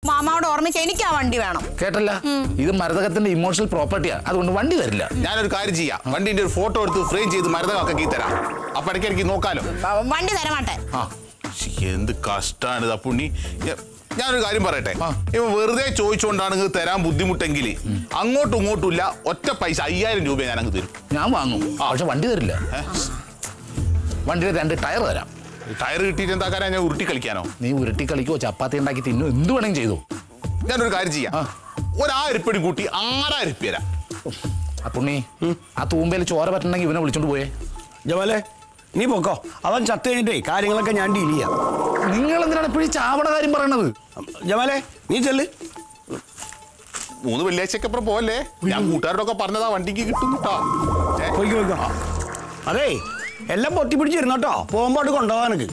മാമാவோട് ഓർമ്മിച്ച് എനിക്ക് ആ വണ്ടി വേണം കേട്ടല്ല ഇത് മരതകത്തിന്റെ ഇമോഷണൽ പ്രോപ്പർട്ടിയാ അതുകൊണ്ട് വണ്ടി തരില്ല ഞാനൊരു കാര്യം ചെയ്യാം വണ്ടിന്റെ ഒരു ഫോട്ടോ എടുത്ത് ഫ്രെയിം ചെയ്ത് മരുന്നൊക്കെ തരാം അപ്പൊ ഇടയ്ക്ക് എനിക്ക് നോക്കാലോ ആ, വണ്ടി തരമാട്ടെ ആ ശ്ശി, എന്ത് കഷ്ടാണ് ഇതാ പുണ്ണി ഞ- ഞാനൊരു കാര്യം പറയട്ടെ ആ. ഇവ വെറുതെ ചോദിച്ചുകൊണ്ടാണ് നിങ്ങൾക്ക് തരാൻ ബുദ്ധിമുട്ടെങ്കിൽ അങ്ങോട്ടും ഇങ്ങോട്ടും ഇല്ല ഒറ്റ പൈസ അയ്യായിരം രൂപ ഞാൻ അങ്ങ് തരും ഞാൻ വാങ്ങും പക്ഷെ വണ്ടി തരില്ല വണ്ടിയുടെ രണ്ട് ടയർ തരാം ടയർ കിട്ടിയിട്ട് എന്താക്കാനാ ഞാൻ ഉരുട്ടി കളിക്കാനോ നീ ഉരുട്ടി കളിക്കോ ചപ്പാത്തി ഉണ്ടാക്കി തിന്നോ എന്ത് വേണമെങ്കിലും ചെയ്തു ഞാനൊരു കാര്യം ചെയ്യാം ആ. ഒരായിരം ഉപ്പടി കൂട്ടി ആറായിരം ഉപ്പ തരാം അപ്പുണ്ണി ആ തൂമ്പയിൽ ചോര പറ്റണമെങ്കിൽ ഇവനെ വിളിച്ചോണ്ട് പോയേ ജമാലെ നീ പൊക്കോ അവൻ ചത്ത് കഴിഞ്ഞിട്ടേ കാര്യങ്ങളൊക്കെ ഞാൻ ഡീൽ ചെയ്യാം നിങ്ങൾ എന്തിനാണ് എപ്പോഴും ചാവണ കാര്യം പറയണത് ജമാലെ നീ ചെല്ല് മൂന്ന് വെള്ളിയാഴ്ചക്ക് അപ്പുറം പോവല്ലേ ഞാൻ കൂട്ടുകാരോടൊക്കെ പറഞ്ഞതാ വണ്ടിക്ക് കിട്ടും കേട്ടോ ഏ? പോയിക്കോ പോയിക്കോ അതേ എല്ലാം പൊത്തി പിടിച്ചിരുന്നോട്ടോ പോകുമ്പോട്ട് കൊണ്ടുപോകാനൊക്കെ